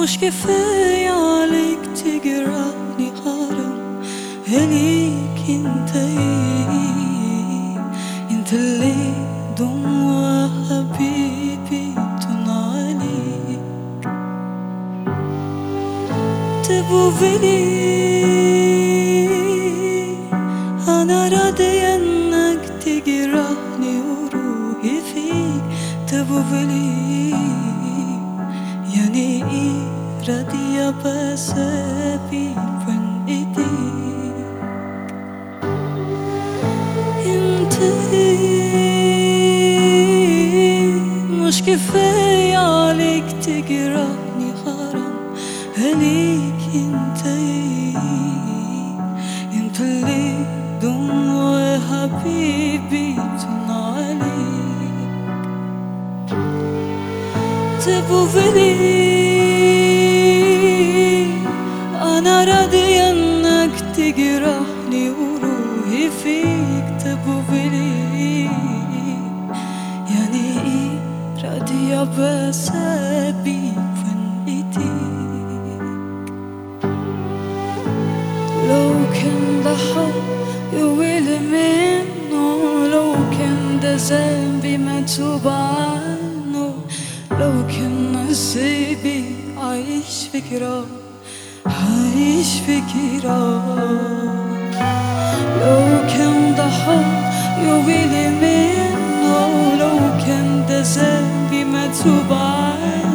مش كفاية عليك تجرحني حرام هليك انت انت اللي دموع حبيبي تون عليك تبوفلي أنا راضية إنك تجرحني وروحي فيك تبوفلي يعني إيه راضية بس أبيك بين إيديك انت مش كفاية عليك تجرحني حرام هليك انت انت اللي دموع حبيبي تون عليك تبوفلي انا راضية انك تجرحني وروحي فيك تبوفلي يعني ايه راضية بس ابيك بين ايديك لو كان ده حب يويل منه لو كان ده ذنبي مكتوب عنه لو كان نصيبي عايش في كرام عايش في كرام لو كان ده حب يويل منه لو كان ده ذنبي مكتوب عنه